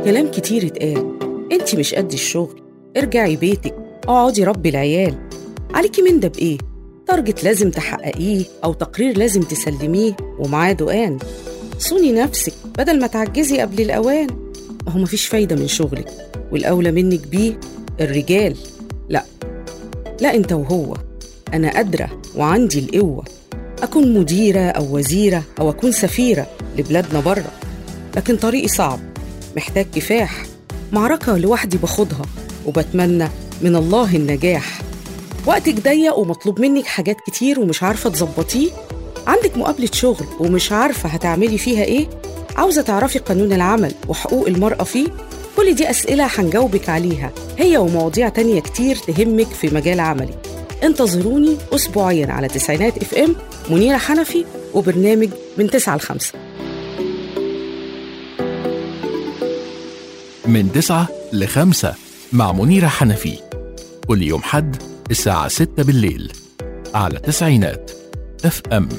كلام كتير اتقال انت مش قد الشغل ارجعي بيتك اقعدي ربي العيال عليكي من ده بايه تارجت لازم تحققيه او تقرير لازم تسلميه ومعاه دقان صوني نفسك بدل ما تعجزي قبل الاوان ما هو مفيش فايده من شغلك والاولى منك بيه الرجال لا لا انت وهو انا قادره وعندي القوه اكون مديره او وزيره او اكون سفيره لبلادنا بره لكن طريقي صعب محتاج كفاح معركه لوحدي باخدها وبتمنى من الله النجاح وقتك ضيق ومطلوب منك حاجات كتير ومش عارفه تظبطيه عندك مقابله شغل ومش عارفه هتعملي فيها ايه عاوزه تعرفي قانون العمل وحقوق المراه فيه كل دي اسئله هنجاوبك عليها هي ومواضيع تانية كتير تهمك في مجال عملي انتظروني اسبوعيا على تسعينات اف ام منيره حنفي وبرنامج من 9 ل 5 من 9 ل 5 مع منيرة حنفي كل يوم حد الساعة 6 بالليل على تسعينات اف ام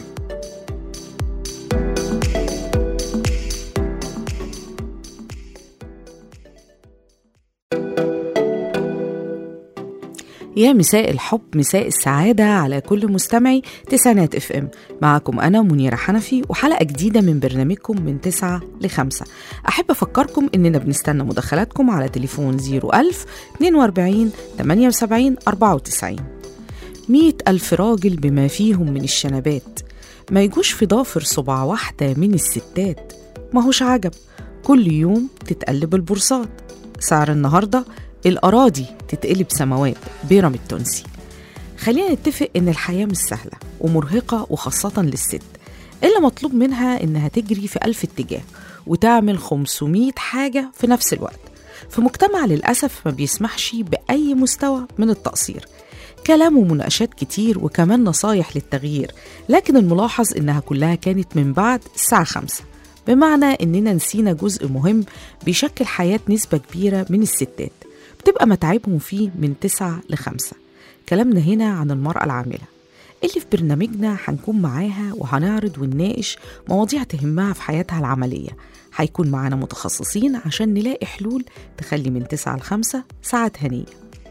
يا مساء الحب مساء السعادة على كل مستمعي تسعينات اف ام معكم أنا منيرة حنفي وحلقة جديدة من برنامجكم من 9 ل 5 أحب أفكركم إننا بنستنى مداخلاتكم على تليفون 01000 42 78 94 مئة ألف راجل بما فيهم من الشنبات ما يجوش في ضافر صباع واحدة من الستات ما هوش عجب كل يوم تتقلب البورصات سعر النهارده الأراضي تتقلب سماوات بيرم التونسي خلينا نتفق إن الحياة مش سهلة ومرهقة وخاصة للست إلا مطلوب منها إنها تجري في ألف اتجاه وتعمل 500 حاجة في نفس الوقت في مجتمع للأسف ما بيسمحش بأي مستوى من التقصير كلام ومناقشات كتير وكمان نصايح للتغيير لكن الملاحظ إنها كلها كانت من بعد الساعة خمسة بمعنى إننا نسينا جزء مهم بيشكل حياة نسبة كبيرة من الستات بتبقى متاعبهم فيه من تسعة لخمسة كلامنا هنا عن المرأة العاملة اللي في برنامجنا هنكون معاها وهنعرض ونناقش مواضيع تهمها في حياتها العملية هيكون معانا متخصصين عشان نلاقي حلول تخلي من تسعة لخمسة ساعات هنية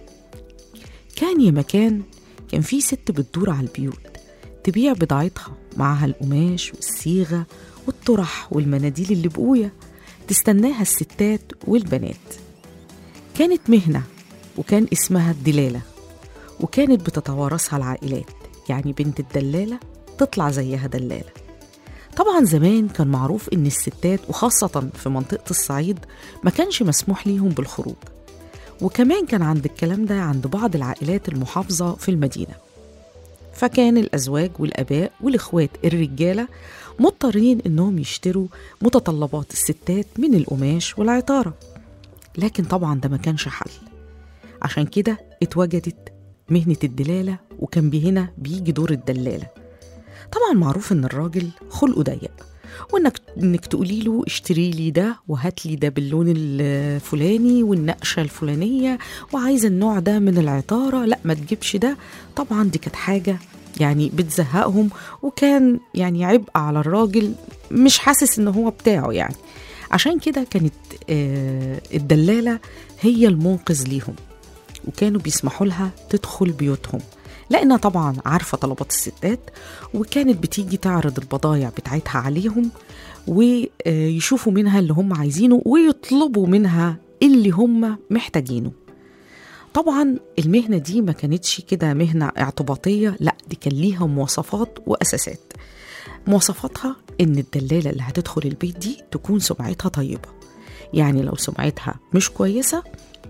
كان يا مكان كان في ست بتدور على البيوت تبيع بضاعتها معاها القماش والصيغة والطرح والمناديل اللي بقوية تستناها الستات والبنات كانت مهنة وكان اسمها الدلالة وكانت بتتوارثها العائلات يعني بنت الدلالة تطلع زيها دلالة طبعا زمان كان معروف ان الستات وخاصة في منطقة الصعيد ما كانش مسموح ليهم بالخروج وكمان كان عند الكلام ده عند بعض العائلات المحافظة في المدينة فكان الأزواج والآباء والإخوات الرجالة مضطرين إنهم يشتروا متطلبات الستات من القماش والعطارة لكن طبعا ده ما كانش حل عشان كده اتوجدت مهنة الدلالة وكان هنا بيجي دور الدلالة طبعا معروف ان الراجل خلقه ضيق وانك انك تقولي له اشتري لي ده وهات لي ده باللون الفلاني والنقشه الفلانيه وعايزه النوع ده من العطاره لا ما تجيبش ده طبعا دي كانت حاجه يعني بتزهقهم وكان يعني عبء على الراجل مش حاسس ان هو بتاعه يعني عشان كده كانت آه، الدلالة هي المنقذ ليهم وكانوا بيسمحوا لها تدخل بيوتهم لأنها طبعا عارفة طلبات الستات وكانت بتيجي تعرض البضايع بتاعتها عليهم ويشوفوا منها اللي هم عايزينه ويطلبوا منها اللي هم محتاجينه طبعا المهنة دي ما كانتش كده مهنة اعتباطية لا دي كان ليها مواصفات وأساسات مواصفاتها إن الدلالة اللي هتدخل البيت دي تكون سمعتها طيبة يعني لو سمعتها مش كويسة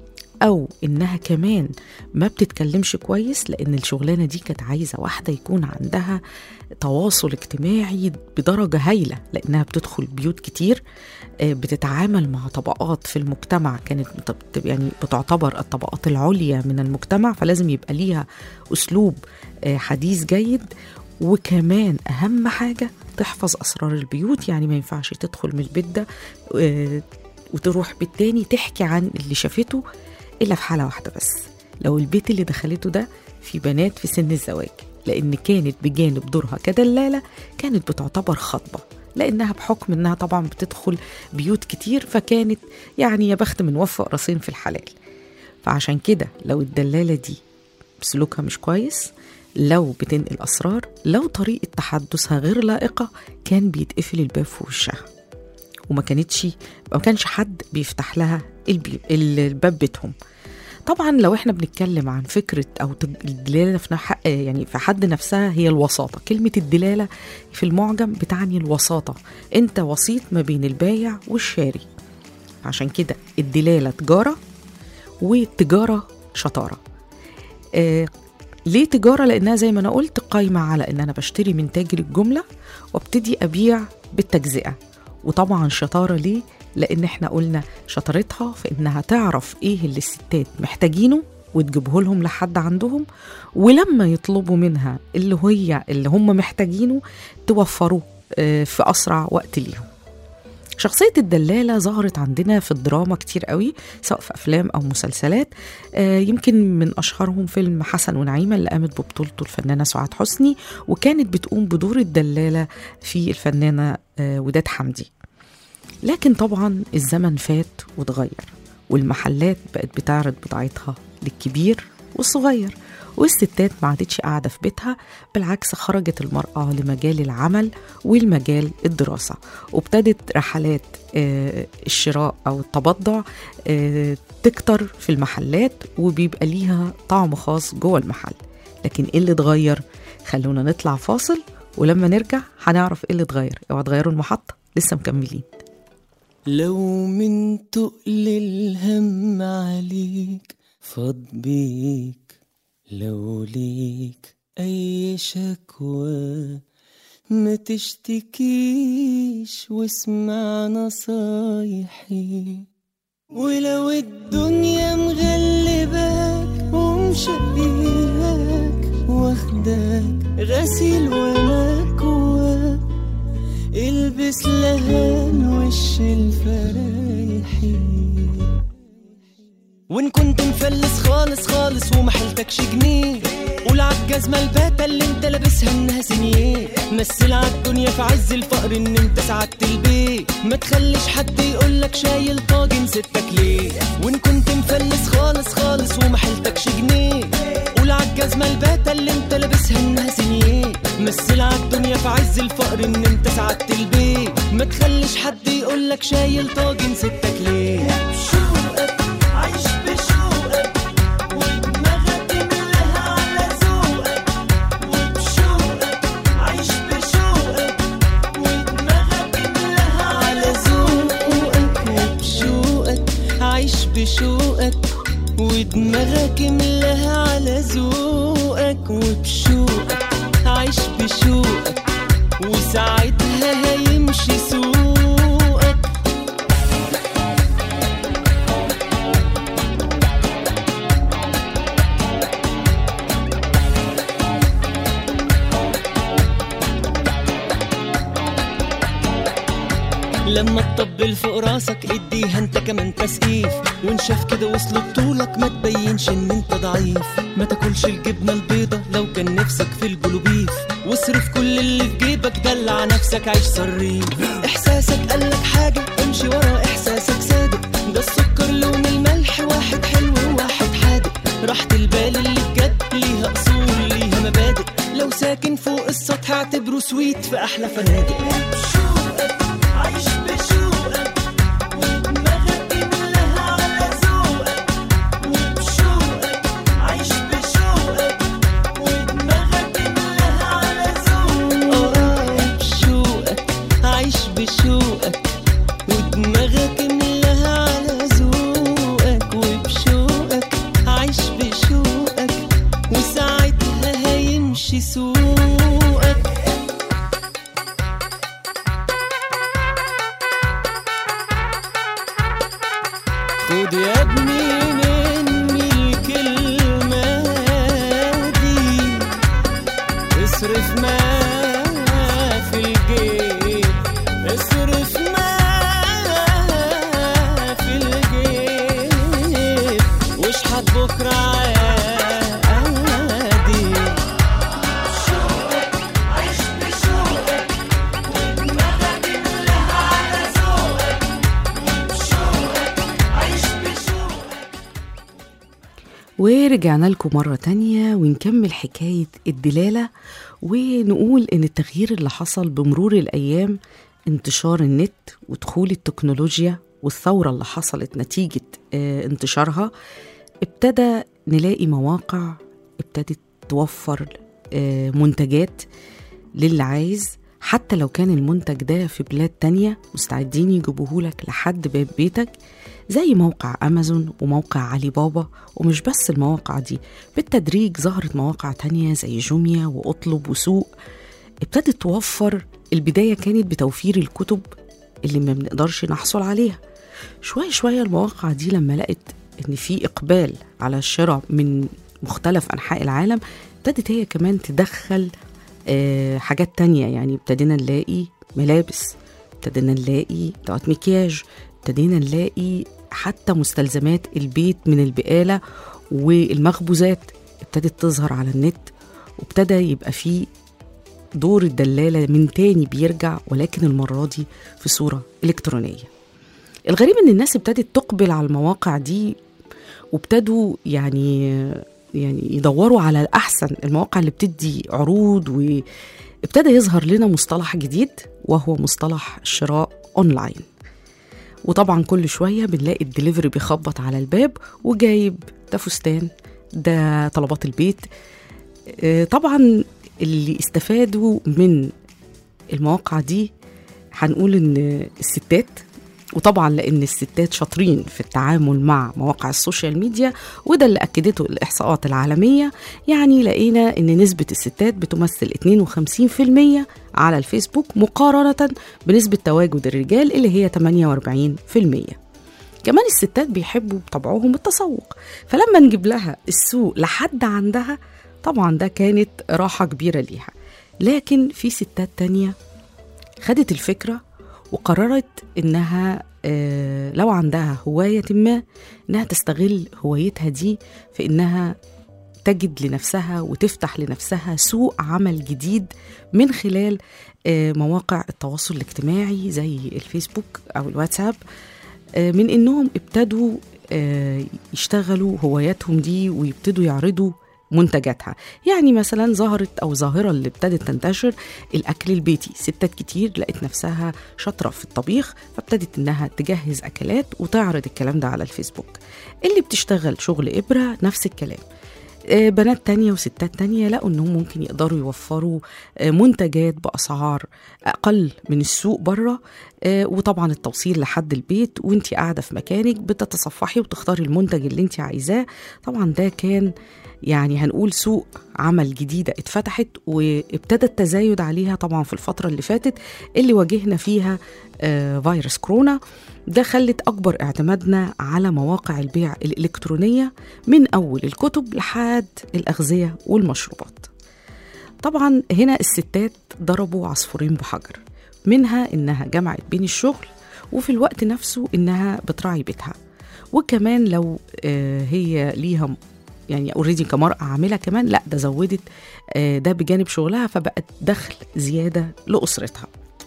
أو إنها كمان ما بتتكلمش كويس لأن الشغلانة دي كانت عايزة واحدة يكون عندها تواصل اجتماعي بدرجة هايلة لأنها بتدخل بيوت كتير آه، بتتعامل مع طبقات في المجتمع كانت بت- يعني بتعتبر الطبقات العليا من المجتمع فلازم يبقى ليها أسلوب آه، حديث جيد وكمان أهم حاجة تحفظ أسرار البيوت يعني ما ينفعش تدخل من البيت ده آه، وتروح بيت تاني تحكي عن اللي شافته إلا في حالة واحدة بس لو البيت اللي دخلته ده في بنات في سن الزواج لأن كانت بجانب دورها كدلالة كانت بتعتبر خطبة لانها بحكم انها طبعا بتدخل بيوت كتير فكانت يعني يا بخت من وفق راسين في الحلال فعشان كده لو الدلاله دي سلوكها مش كويس لو بتنقل اسرار لو طريقه تحدثها غير لائقه كان بيتقفل الباب في وشها وما كانتش ما كانش حد بيفتح لها البي... الباب بيتهم طبعا لو احنا بنتكلم عن فكره او تج- الدلاله في نح... يعني في حد نفسها هي الوساطه كلمه الدلاله في المعجم بتعني الوساطه انت وسيط ما بين البايع والشاري عشان كده الدلاله تجاره والتجاره شطاره آه ليه تجاره لانها زي ما انا قلت قايمه على ان انا بشتري من تاجر الجمله وابتدي ابيع بالتجزئه وطبعا شطاره ليه لان احنا قلنا شطارتها في انها تعرف ايه اللي الستات محتاجينه وتجيبه لهم لحد عندهم ولما يطلبوا منها اللي هي اللي هم محتاجينه توفروه آه، في اسرع وقت ليهم شخصية الدلالة ظهرت عندنا في الدراما كتير قوي سواء في أفلام أو مسلسلات آه، يمكن من أشهرهم فيلم حسن ونعيمة اللي قامت ببطولته الفنانة سعاد حسني وكانت بتقوم بدور الدلالة في الفنانة آه، وداد حمدي لكن طبعا الزمن فات واتغير والمحلات بقت بتعرض بضاعتها للكبير والصغير والستات ما عادتش قاعدة في بيتها بالعكس خرجت المرأة لمجال العمل والمجال الدراسة وابتدت رحلات آه، الشراء أو التبضع آه، تكتر في المحلات وبيبقى ليها طعم خاص جوه المحل لكن ايه اللي اتغير خلونا نطلع فاصل ولما نرجع هنعرف ايه اللي اتغير اوعى تغيروا المحطة لسه مكملين لو من تقل الهم عليك فاض بيك لو ليك أي شكوى ما تشتكيش واسمع نصايحي ولو الدنيا مغلباك ومشقياك واخداك غسيل ومكواك البس لهان وش الفرايحي وان كنت مفلس خالص خالص ومحلتكش جنيه قول عالجزمة الباتة اللي انت لابسها انها سنيه مثل عالدنيا في عز الفقر ان انت سعدت البيت ما تخليش حد يقولك شايل طاجن ستك ليه وان كنت مفلس خالص خالص ومحلتكش جنيه قول عالجزمة الباتة اللي انت لابسها انها سنيه مثل عالدنيا في عز الفقر ان انت سعدت البيت ما تخليش حد يقولك شايل طاجن ستك ليه بشوقك عايش بشوقك ودماغك ملاها على ذوقك وبشوقك عايش بشوقك ودماغك ملاها على ذوقك وبشوقك عايش بشوقك ودماغك ملاها على ذوقك وبشوقك عايش بشوقك وساعتها هيمشي سوقك لما تطبل فوق راسك اديها انت كمان تسقيف وان شاف كده وصل بطولك ما تبينش ان انت ضعيف ما تاكلش الجبنه البيضه لو كان نفسك في البلوبيف واصرف كل اللي في جيبك دلع نفسك عيش صريف احساسك قالك حاجه امشي ورا احساسك صادق ده السكر لون الملح واحد حلو وواحد حادق راحة البال اللي بجد ليها اصول ليها مبادئ لو ساكن فوق السطح اعتبره سويت في احلى فنادق بشوقك عايش بشوقك ودماغك ملاها على ذوقك وبشوقك عايش بشوقك ودماغك ملاها على ذوقك اه بشوقك عايش بشوقك ودماغك ملاها على ذوقك وبشوقك عايش بشوقك وساعتها هيمشي سوقك ورجعنا لكم مرة تانية ونكمل حكاية الدلالة ونقول إن التغيير اللي حصل بمرور الأيام انتشار النت ودخول التكنولوجيا والثورة اللي حصلت نتيجة آه، انتشارها ابتدى نلاقي مواقع ابتدت توفر آه، منتجات للي عايز حتى لو كان المنتج ده في بلاد تانية مستعدين يجيبوهولك لحد باب بيتك زي موقع أمازون وموقع علي بابا ومش بس المواقع دي بالتدريج ظهرت مواقع تانية زي جوميا وأطلب وسوق ابتدت توفر البداية كانت بتوفير الكتب اللي ما بنقدرش نحصل عليها شوية شوية المواقع دي لما لقت إن في إقبال على الشراء من مختلف أنحاء العالم ابتدت هي كمان تدخل آه، حاجات تانية يعني ابتدينا نلاقي ملابس ابتدينا نلاقي ادوات مكياج ابتدينا نلاقي حتى مستلزمات البيت من البقالة والمخبوزات ابتدت تظهر على النت وابتدى يبقى فيه دور الدلالة من تاني بيرجع ولكن المرة دي في صورة إلكترونية الغريب إن الناس ابتدت تقبل على المواقع دي وابتدوا يعني يعني يدوروا على الأحسن المواقع اللي بتدي عروض وابتدى يظهر لنا مصطلح جديد وهو مصطلح الشراء أونلاين وطبعا كل شوية بنلاقي الدليفري بيخبط على الباب وجايب ده فستان ده طلبات البيت آه، طبعا اللي استفادوا من المواقع دي هنقول ان الستات وطبعا لان الستات شاطرين في التعامل مع مواقع السوشيال ميديا وده اللي اكدته الاحصاءات العالميه يعني لقينا ان نسبه الستات بتمثل 52% على الفيسبوك مقارنه بنسبه تواجد الرجال اللي هي 48% كمان الستات بيحبوا بطبعهم التسوق فلما نجيب لها السوق لحد عندها طبعا ده كانت راحة كبيرة ليها لكن في ستات تانية خدت الفكرة وقررت إنها آه، لو عندها هواية ما إنها تستغل هوايتها دي في إنها تجد لنفسها وتفتح لنفسها سوق عمل جديد من خلال آه، مواقع التواصل الاجتماعي زي الفيسبوك أو الواتساب آه، من إنهم ابتدوا آه، يشتغلوا هواياتهم دي ويبتدوا يعرضوا منتجاتها يعني مثلا ظهرت او ظاهره اللي ابتدت تنتشر الاكل البيتي ستات كتير لقت نفسها شاطره في الطبيخ فابتدت انها تجهز اكلات وتعرض الكلام ده على الفيسبوك اللي بتشتغل شغل ابره نفس الكلام آه، بنات تانية وستات تانية لقوا انهم ممكن يقدروا يوفروا آه، منتجات باسعار اقل من السوق بره آه، وطبعا التوصيل لحد البيت وانت قاعده في مكانك بتتصفحي وتختاري المنتج اللي انت عايزاه طبعا ده كان يعني هنقول سوق عمل جديدة اتفتحت وابتدى التزايد عليها طبعا في الفترة اللي فاتت اللي واجهنا فيها آه، فيروس كورونا ده خلت أكبر اعتمادنا على مواقع البيع الإلكترونية من أول الكتب لحد الأغذية والمشروبات طبعا هنا الستات ضربوا عصفورين بحجر منها إنها جمعت بين الشغل وفي الوقت نفسه إنها بتراعي بيتها وكمان لو آه، هي ليها يعني اوريدي كمرأة عاملة كمان لا ده زودت آه، ده بجانب شغلها فبقت دخل زيادة لأسرتها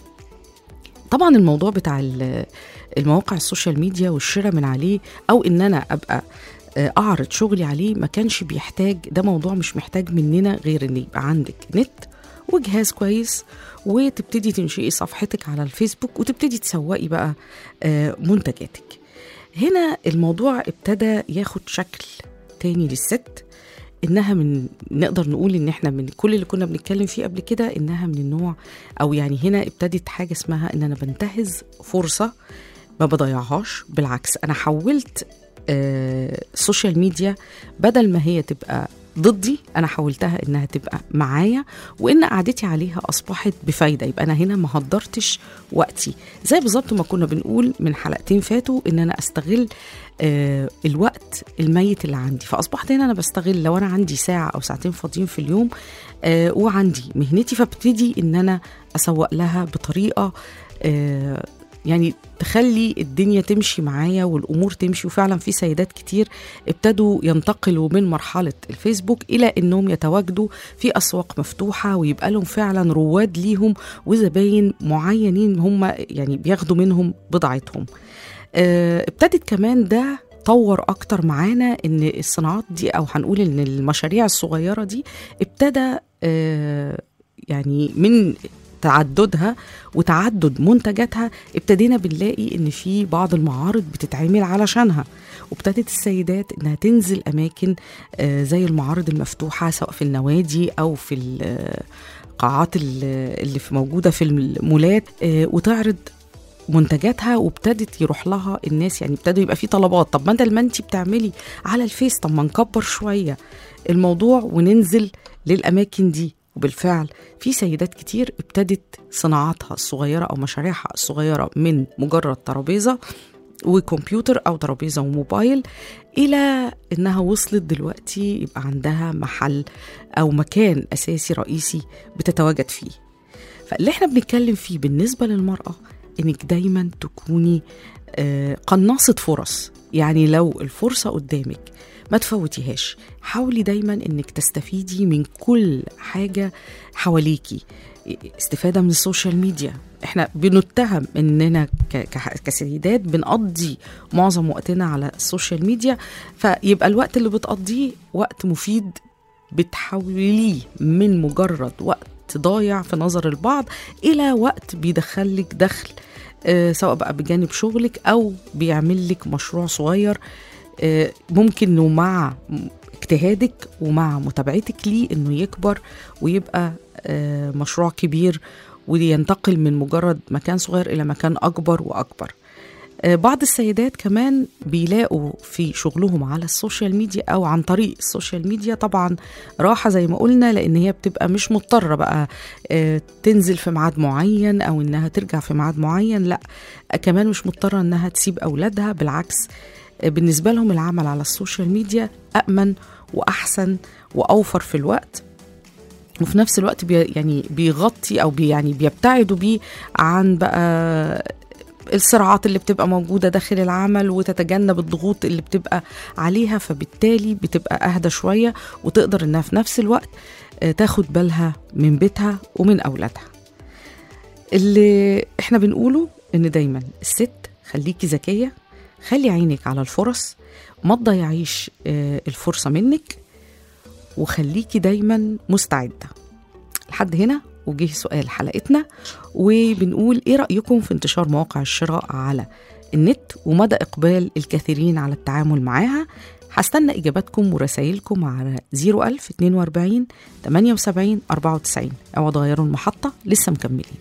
طبعا الموضوع بتاع ال- المواقع السوشيال ميديا والشراء من عليه او ان انا ابقى آه، اعرض شغلي عليه ما كانش بيحتاج ده موضوع مش محتاج مننا غير ان يبقى عندك نت وجهاز كويس وتبتدي تنشئي صفحتك على الفيسبوك وتبتدي تسوقي بقى آه، منتجاتك هنا الموضوع ابتدى ياخد شكل تاني للست انها من نقدر نقول ان احنا من كل اللي كنا بنتكلم فيه قبل كده انها من النوع او يعني هنا ابتدت حاجه اسمها ان انا بنتهز فرصه ما بضيعهاش بالعكس انا حولت آه، السوشيال ميديا بدل ما هي تبقى ضدي انا حولتها انها تبقى معايا وان قعدتي عليها اصبحت بفايده يبقى انا هنا ما هدرتش وقتي زي بالظبط ما كنا بنقول من حلقتين فاتوا ان انا استغل آه، الوقت الميت اللي عندي فاصبحت هنا انا بستغل لو انا عندي ساعه او ساعتين فاضيين في اليوم آه، وعندي مهنتي فابتدي ان انا اسوق لها بطريقه آه، يعني تخلي الدنيا تمشي معايا والامور تمشي وفعلا في سيدات كتير ابتدوا ينتقلوا من مرحله الفيسبوك الى انهم يتواجدوا في اسواق مفتوحه ويبقى لهم فعلا رواد ليهم وزباين معينين هم يعني بياخدوا منهم بضاعتهم آه، ابتدت كمان ده اتطور اكتر معانا ان الصناعات دي او هنقول ان المشاريع الصغيره دي ابتدى آه، يعني من تعددها وتعدد منتجاتها ابتدينا بنلاقي ان في بعض المعارض بتتعمل علشانها وابتدت السيدات انها تنزل اماكن آه، زي المعارض المفتوحه سواء في النوادي او في القاعات اللي في موجوده في المولات آه، وتعرض منتجاتها وابتدت يروح لها الناس يعني ابتدوا يبقى في طلبات طب ما انت ما انت بتعملي على الفيس طب ما نكبر شويه الموضوع وننزل للاماكن دي وبالفعل في سيدات كتير ابتدت صناعاتها الصغيره او مشاريعها الصغيره من مجرد ترابيزه وكمبيوتر او ترابيزه وموبايل الى انها وصلت دلوقتي يبقى عندها محل او مكان اساسي رئيسي بتتواجد فيه فاللي احنا بنتكلم فيه بالنسبه للمراه انك دايما تكوني آه، قناصه فرص يعني لو الفرصه قدامك ما تفوتيهاش حاولي دايما انك تستفيدي من كل حاجه حواليكي استفاده من السوشيال ميديا احنا بنتهم اننا ك- ك- كسيدات بنقضي معظم وقتنا على السوشيال ميديا فيبقى الوقت اللي بتقضيه وقت مفيد بتحوليه من مجرد وقت ضايع في نظر البعض الى وقت بيدخلك دخل آه، سواء بقى بجانب شغلك او بيعمل لك مشروع صغير آه، ممكن انه مع اجتهادك ومع متابعتك ليه انه يكبر ويبقى آه، مشروع كبير وينتقل من مجرد مكان صغير الى مكان اكبر واكبر آه، بعض السيدات كمان بيلاقوا في شغلهم على السوشيال ميديا او عن طريق السوشيال ميديا طبعا راحه زي ما قلنا لان هي بتبقى مش مضطره بقى آه، تنزل في ميعاد معين او انها ترجع في ميعاد معين لا آه، كمان مش مضطره انها تسيب اولادها بالعكس آه، بالنسبه لهم العمل على السوشيال ميديا امن واحسن واوفر في الوقت وفي نفس الوقت بي يعني بيغطي او بي يعني بيبتعدوا بيه عن بقى الصراعات اللي بتبقى موجوده داخل العمل وتتجنب الضغوط اللي بتبقى عليها فبالتالي بتبقى اهدى شويه وتقدر انها في نفس الوقت آه، تاخد بالها من بيتها ومن اولادها اللي احنا بنقوله ان دايما الست خليكي ذكيه خلي عينك على الفرص ما تضيعيش آه، الفرصه منك وخليكي دايما مستعده لحد هنا وجه سؤال حلقتنا وبنقول ايه رايكم في انتشار مواقع الشراء على النت ومدى اقبال الكثيرين على التعامل معاها هستنى اجاباتكم ورسائلكم على 01042 78 94 او تغيروا المحطه لسه مكملين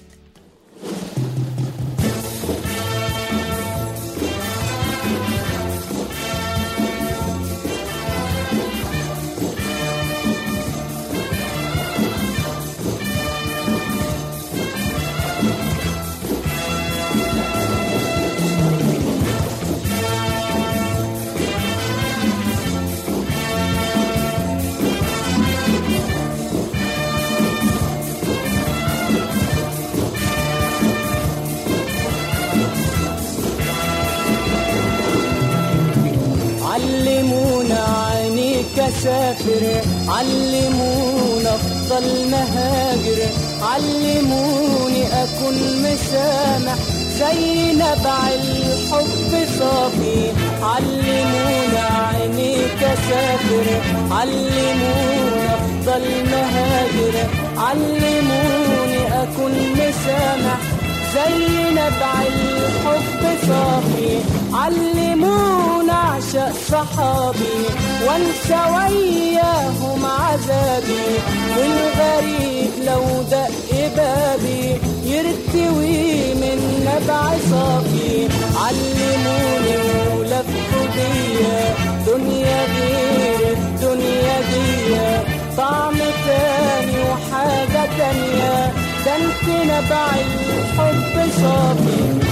علمونا عينيك اسافر علمونا افضل مهاجر علموني اكون مسامح زي نبع الحب صافي علمونا عينيك اسافر علمونا افضل مهاجر علموني اكون مسامح زي نبع الحب صافي علمونا اعشق صحابي وانسى وياهم عذابي والغريب لو دق بابي يرتوي من نبع صافي علموني ولفوا بيا دنيا غير الدنيا دي طعم تاني وحاجة تانية ده انت نبع الحب صافي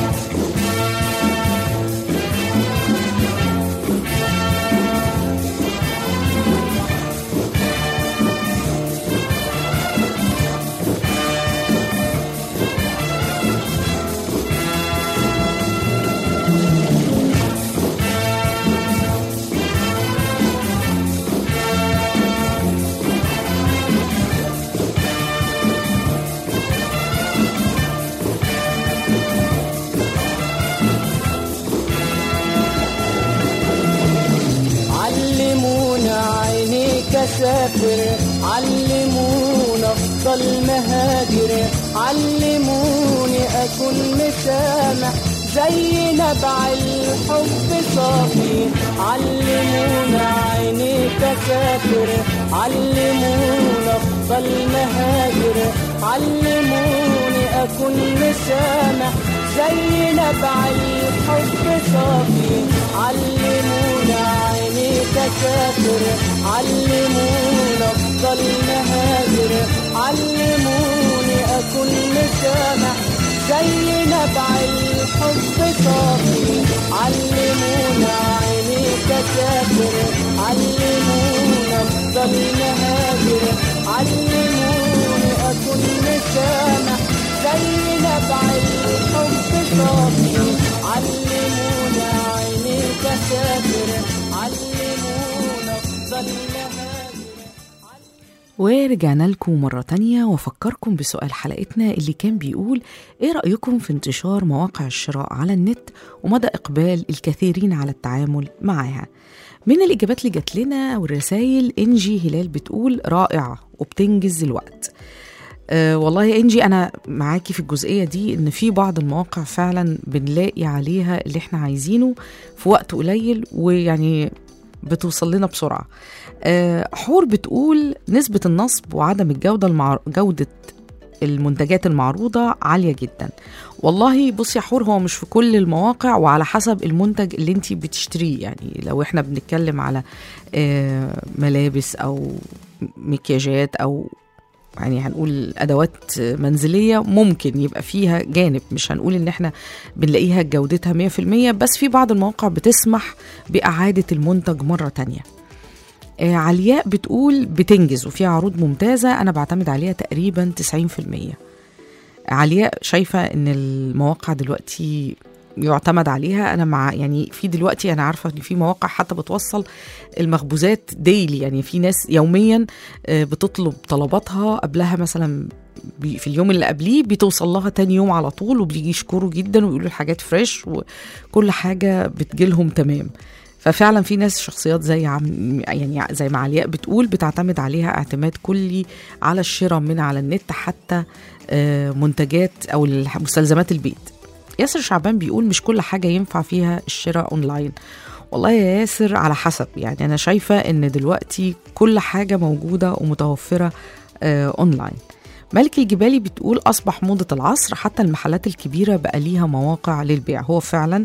تسافر علمونا افضل مهاجر علموني اكون مسامح زي نبع الحب صافي علمونا عيني تسافر علمونا افضل مهاجر علموني اكون مسامح زي نبع الحب صافي علمونا عيني تسافر علمونا افضل مهاجر علموني اكون مسامح زي نبع الحب صافي علمونا عيني تسافر علمونا افضل مهاجر علموني اكون مسامح زي نبع الحب صافي علمونا عيني تسافر علمونا افضل مهاجر ورجعنا لكم مرة تانية وأفكركم بسؤال حلقتنا اللي كان بيقول إيه رأيكم في انتشار مواقع الشراء على النت ومدى إقبال الكثيرين على التعامل معها من الإجابات اللي جات لنا والرسائل إنجي هلال بتقول رائعة وبتنجز الوقت أه والله يا إنجي أنا معاكي في الجزئية دي إن في بعض المواقع فعلا بنلاقي عليها اللي إحنا عايزينه في وقت قليل ويعني بتوصل لنا بسرعة أه حور بتقول نسبة النصب وعدم الجودة المع... جودة المنتجات المعروضة عالية جدا والله بص يا حور هو مش في كل المواقع وعلى حسب المنتج اللي انت بتشتريه يعني لو احنا بنتكلم على آه، ملابس او مكياجات او يعني هنقول ادوات منزليه ممكن يبقى فيها جانب مش هنقول ان احنا بنلاقيها جودتها 100% بس في بعض المواقع بتسمح باعاده المنتج مره تانية آه، علياء بتقول بتنجز وفيها عروض ممتازه انا بعتمد عليها تقريبا 90% علياء شايفه ان المواقع دلوقتي يعتمد عليها انا مع يعني في دلوقتي انا عارفه ان في مواقع حتى بتوصل المخبوزات ديلي يعني في ناس يوميا آه، بتطلب طلباتها قبلها مثلا بي- في اليوم اللي قبليه بتوصل لها تاني يوم على طول وبيجي يشكروا جدا ويقولوا الحاجات فريش وكل حاجه بتجيلهم تمام ففعلا في ناس شخصيات زي عم يعني زي ما علياء بتقول بتعتمد عليها اعتماد كلي على الشراء من على النت حتى آه، منتجات او مستلزمات البيت ياسر شعبان بيقول مش كل حاجة ينفع فيها الشراء اونلاين والله يا ياسر على حسب يعني انا شايفة ان دلوقتي كل حاجة موجودة ومتوفرة آه اونلاين ملك الجبالي بتقول اصبح موضة العصر حتى المحلات الكبيرة بقى ليها مواقع للبيع هو فعلا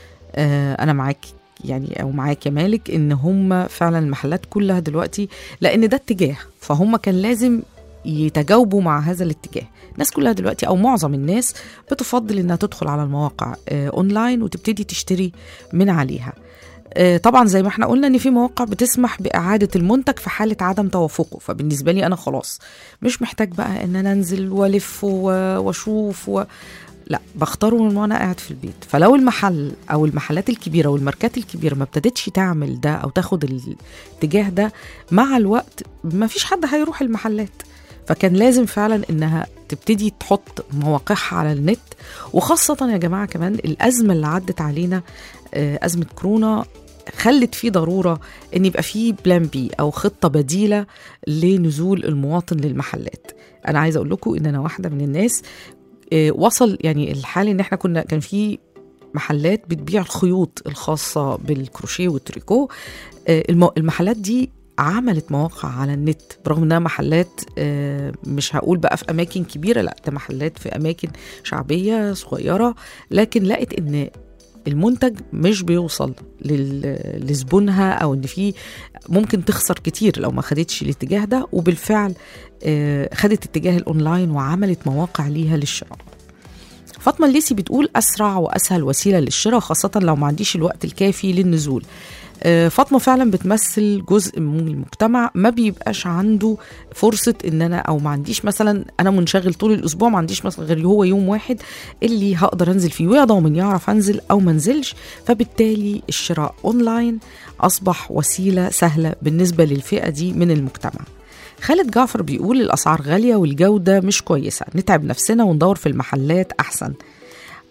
آه انا معاك يعني او معاك يا مالك ان هم فعلا المحلات كلها دلوقتي لان ده اتجاه فهم كان لازم يتجاوبوا مع هذا الاتجاه الناس كلها دلوقتي او معظم الناس بتفضل انها تدخل على المواقع آه، اونلاين وتبتدي تشتري من عليها آه، طبعا زي ما احنا قلنا ان في مواقع بتسمح باعاده المنتج في حاله عدم توافقه فبالنسبه لي انا خلاص مش محتاج بقى ان انا انزل والف و- واشوف و... لا بختاره من وانا قاعد في البيت فلو المحل او المحلات الكبيره والماركات الكبيره ما ابتدتش تعمل ده او تاخد الاتجاه ده مع الوقت ما فيش حد هيروح المحلات فكان لازم فعلا انها تبتدي تحط مواقعها على النت وخاصة يا جماعة كمان الأزمة اللي عدت علينا آه، أزمة كورونا خلت في ضرورة ان يبقى في بلان بي او خطة بديلة لنزول المواطن للمحلات انا عايزة اقول لكم ان انا واحدة من الناس آه، وصل يعني الحال ان احنا كنا كان في محلات بتبيع الخيوط الخاصة بالكروشيه والتريكو آه، الم- المحلات دي عملت مواقع على النت برغم انها محلات آه، مش هقول بقى في اماكن كبيره لا ده محلات في اماكن شعبيه صغيره لكن لقت ان المنتج مش بيوصل لل- لزبونها او ان في ممكن تخسر كتير لو ما خدتش الاتجاه ده وبالفعل آه، خدت اتجاه الاونلاين وعملت مواقع ليها للشراء فاطمه الليسي بتقول اسرع واسهل وسيله للشراء خاصه لو ما عنديش الوقت الكافي للنزول آه، فاطمه فعلا بتمثل جزء من المجتمع ما بيبقاش عنده فرصه ان انا او ما عنديش مثلا انا منشغل طول الاسبوع ما عنديش مثلا غير هو يوم واحد اللي هقدر انزل فيه ويا ضامن يعرف انزل او ما انزلش فبالتالي الشراء اونلاين اصبح وسيله سهله بالنسبه للفئه دي من المجتمع خالد جعفر بيقول الاسعار غاليه والجوده مش كويسه نتعب نفسنا وندور في المحلات احسن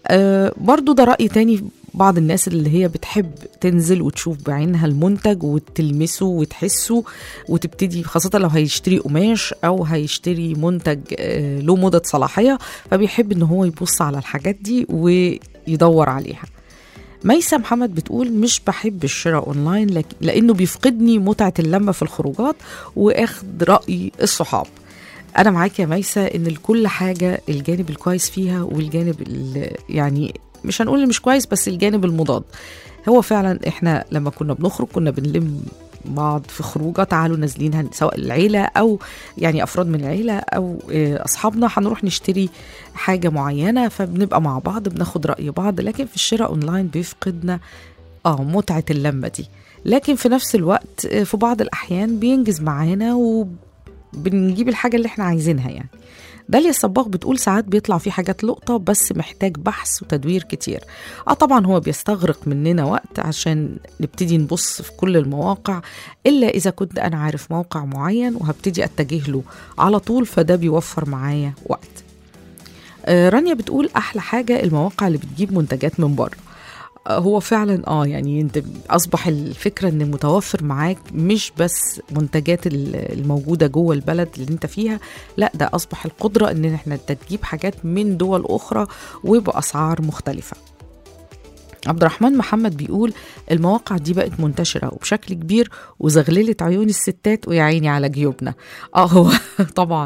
آه برضو ده رأي تاني بعض الناس اللي هي بتحب تنزل وتشوف بعينها المنتج وتلمسه وتحسه وتبتدي خاصة لو هيشتري قماش أو هيشتري منتج آه له مدة صلاحية فبيحب إن هو يبص على الحاجات دي ويدور عليها ميسة محمد بتقول مش بحب الشراء اونلاين لك لانه بيفقدني متعة اللمة في الخروجات واخد رأي الصحاب انا معاك يا ميسة ان لكل حاجة الجانب الكويس فيها والجانب ال- يعني مش هنقول اللي مش كويس بس الجانب المضاد هو فعلا احنا لما كنا بنخرج كنا بنلم بعض في خروجه تعالوا نازلين هن- سواء العيله او يعني افراد من العيله او آه، اصحابنا هنروح نشتري حاجه معينه فبنبقى مع بعض بناخد راي بعض لكن في الشراء اونلاين بيفقدنا اه متعه اللمه دي لكن في نفس الوقت آه، في بعض الاحيان بينجز معانا وبنجيب الحاجه اللي احنا عايزينها يعني داليا الصباغ بتقول ساعات بيطلع في حاجات لقطة بس محتاج بحث وتدوير كتير اه طبعا هو بيستغرق مننا وقت عشان نبتدي نبص في كل المواقع إلا إذا كنت أنا عارف موقع معين وهبتدي أتجه له على طول فده بيوفر معايا وقت آه، رانيا بتقول أحلى حاجة المواقع اللي بتجيب منتجات من بره آه، هو فعلا اه يعني انت اصبح الفكره ان متوفر معاك مش بس منتجات ال- الموجوده جوه البلد اللي انت فيها لا ده اصبح القدره ان احنا انت تجيب حاجات من دول اخرى وباسعار مختلفه عبد الرحمن محمد بيقول المواقع دي بقت منتشرة وبشكل كبير وزغللت عيون الستات ويا عيني على جيوبنا اه هو طبعا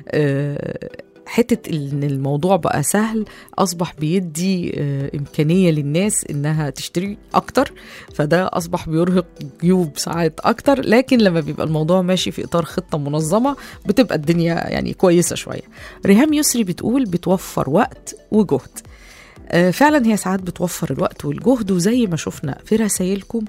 آه، حتة ان الموضوع بقى سهل اصبح بيدي آه، امكانية للناس انها تشتري اكتر فده اصبح بيرهق جيوب ساعات اكتر لكن لما بيبقى الموضوع ماشي في اطار خطة منظمة بتبقى الدنيا يعني كويسة شوية ريهام يسري بتقول بتوفر وقت وجهد آه، فعلا هي ساعات بتوفر الوقت والجهد وزي ما شفنا في رسائلكم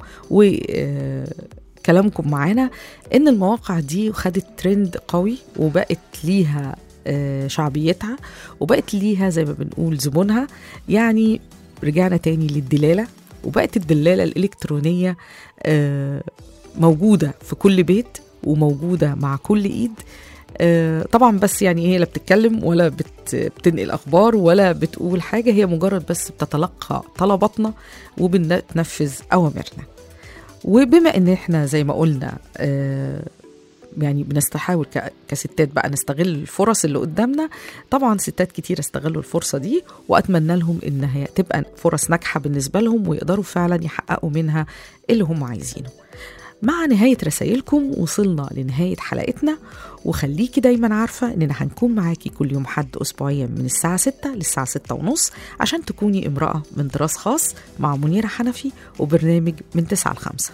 وكلامكم معانا ان المواقع دي خدت ترند قوي وبقت ليها آه، شعبيتها وبقت ليها زي ما بنقول زبونها يعني رجعنا تاني للدلالة وبقت الدلالة الإلكترونية آه، موجودة في كل بيت وموجودة مع كل إيد آه، طبعا بس يعني هي لا بتتكلم ولا بت بتنقل اخبار ولا بتقول حاجه هي مجرد بس بتتلقى طلباتنا وبننفذ اوامرنا وبما ان احنا زي ما قلنا آه، يعني بنستحاول ك- كستات بقى نستغل الفرص اللي قدامنا طبعا ستات كتير استغلوا الفرصة دي وأتمنى لهم إن هي تبقى فرص ناجحة بالنسبة لهم ويقدروا فعلا يحققوا منها اللي هم عايزينه مع نهاية رسائلكم وصلنا لنهاية حلقتنا وخليكي دايما عارفة إننا هنكون معاكي كل يوم حد أسبوعيا من الساعة 6 للساعة 6 ونص عشان تكوني امرأة من طراز خاص مع منيرة حنفي وبرنامج من 9 ل 5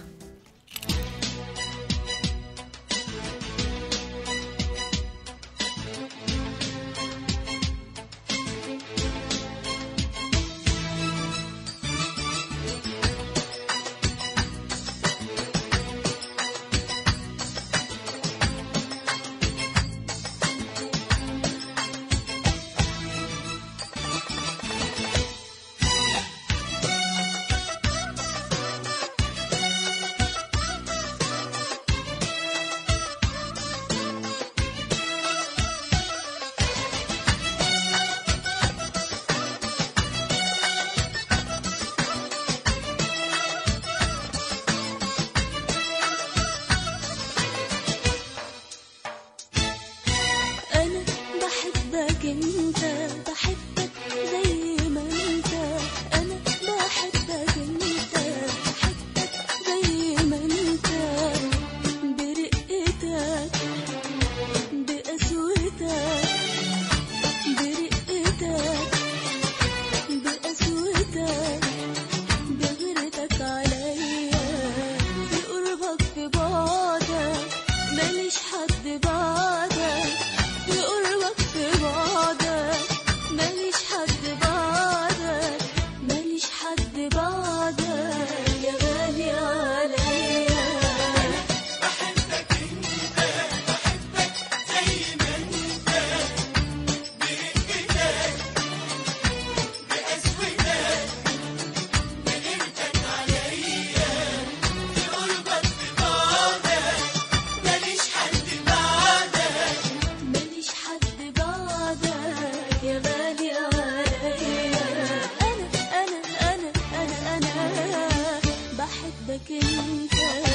انك انت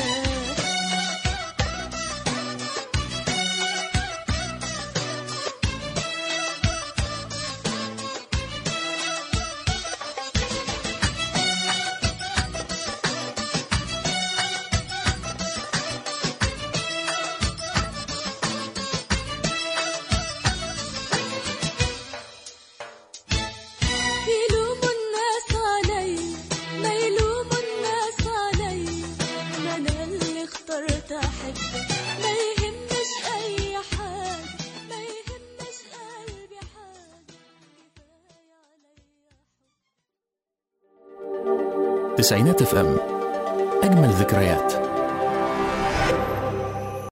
يلوموا الناس علي ما يلوموا الناس علي ما انا اللي اخترت احبك ما يهمش اي حاجه ما يهمش قلبي حاجه كفايه عليا تسعينات اف ام اجمل ذكريات